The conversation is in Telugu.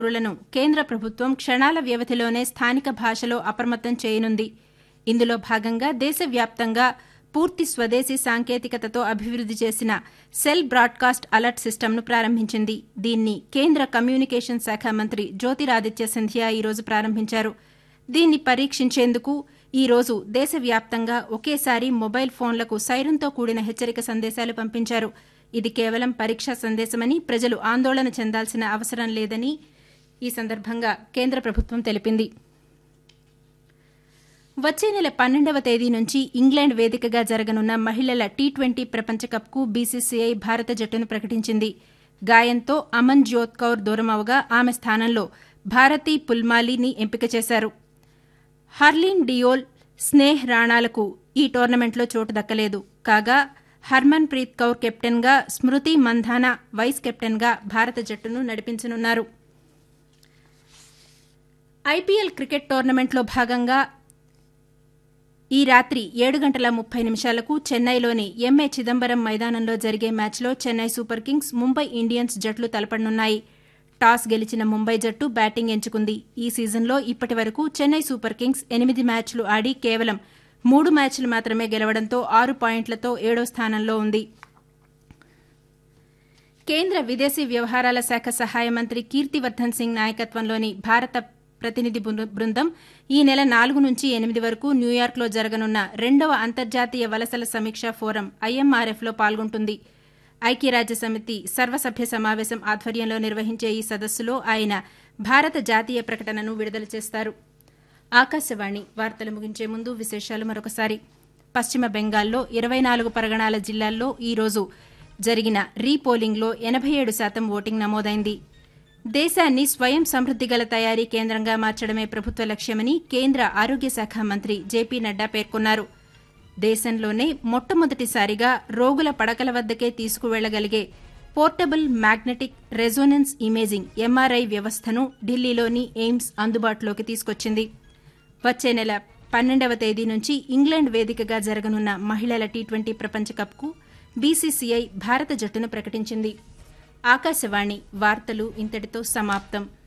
పౌరులను కేంద్ర ప్రభుత్వం క్షణాల వ్యవధిలోనే స్థానిక భాషలో అప్రమత్తం చేయనుంది ఇందులో భాగంగా దేశవ్యాప్తంగా పూర్తి స్వదేశీ సాంకేతికతతో అభివృద్ది చేసిన సెల్ బ్రాడ్కాస్ట్ అలర్ట్ సిస్టమ్ను ప్రారంభించింది దీన్ని కేంద్ర కమ్యూనికేషన్ శాఖ మంత్రి జ్యోతిరాదిత్య సింధియా ఈరోజు ప్రారంభించారు దీన్ని పరీక్షించేందుకు ఈ రోజు దేశవ్యాప్తంగా ఒకేసారి మొబైల్ ఫోన్లకు సైరన్తో కూడిన హెచ్చరిక సందేశాలు పంపించారు ఇది కేవలం పరీక్షా సందేశమని ప్రజలు ఆందోళన చెందాల్సిన అవసరం లేదని ఈ సందర్భంగా కేంద్ర ప్రభుత్వం తెలిపింది వచ్చే నెల పన్నెండవ తేదీ నుంచి ఇంగ్లాండ్ వేదికగా జరగనున్న మహిళల టీ ట్వంటీ ప్రపంచకప్కు బీసీసీఐ భారత జట్టును ప్రకటించింది గాయంతో అమన్ జ్యోత్ కౌర్ దూరమవగా ఆమె స్థానంలో భారతీ పుల్మాలిని ఎంపిక చేశారు హర్లీన్ డియోల్ స్నేహ్ రాణాలకు ఈ టోర్నమెంట్లో చోటు దక్కలేదు కాగా హర్మన్ ప్రీత్ కౌర్ కెప్టెన్గా స్మృతి మంధానా వైస్ కెప్టెన్గా భారత జట్టును నడిపించనున్నారు ఐపీఎల్ క్రికెట్ టోర్నమెంట్లో భాగంగా ఈ రాత్రి ఏడు గంటల ముప్పై నిమిషాలకు చెన్నైలోని ఎంఏ చిదంబరం మైదానంలో జరిగే మ్యాచ్లో Chennai super kings Mumbai Indians జట్లు తలపడనున్నాయి టాస్ గెలిచిన ముంబై జట్టు బ్యాటింగ్ ఎంచుకుంది ఈ సీజన్లో ఇప్పటి వరకు చెన్నై సూపర్ కింగ్స్ ఎనిమిది మ్యాచ్లు ఆడి కేవలం మూడు మ్యాచ్లు మాత్రమే గెలవడంతో ఆరు పాయింట్లతో ఏడో స్థానంలో ఉంది కేంద్ర విదేశీ వ్యవహారాల శాఖ సహాయ మంత్రి కీర్తివర్ధన్ సింగ్ నాయకత్వంలోని భారత ప్రతినిధి బృందం ఈ నెల నాలుగు నుంచి ఎనిమిది వరకు న్యూయార్క్లో జరగనున్న రెండవ అంతర్జాతీయ వలసల సమీక్షా ఫోరం ఐఎంఆర్ఎఫ్లో పాల్గొంటుంది ఐక్యరాజ్య సమితి సర్వసభ్య సమావేశం ఆధ్వర్యంలో నిర్వహించే ఈ సదస్సులో ఆయన భారత జాతీయ ప్రకటనను విడుదల చేస్తారు ఆకాశవాణి వార్తలు ముగించే ముందు విశేషాలు మరొకసారి పశ్చిమ బెంగాల్లో ఇరవై నాలుగు పరగణాల జిల్లాల్లో ఈ రోజు జరిగిన రీపోలింగ్లో ఎనబై ఏడు శాతం ఓటింగ్ నమోదైంది దేశాన్ని స్వయం సమృద్ది గల తయారీ కేంద్రంగా మార్చడమే ప్రభుత్వ లక్ష్యమని కేంద్ర ఆరోగ్య శాఖ మంత్రి జేపీ నడ్డా పేర్కొన్నారు దేశంలోనే మొట్టమొదటిసారిగా రోగుల పడకల వద్దకే తీసుకువెళ్లగలిగే portable magnetic resonance imaging MRI వ్యవస్థను ఢిల్లీలోని ఎయిమ్స్ అందుబాటులోకి తీసుకొచ్చింది వచ్చే నెల పన్నెండవ తేదీ నుంచి ఇంగ్లాండ్ వేదికగా జరగనున్న మహిళల టీ ట్వంటీ ప్రపంచకప్కు బీసీసీఐ భారత జట్టును ప్రకటించింది ఆకాశవాణి వార్తలు ఇంతటితో సమాప్తం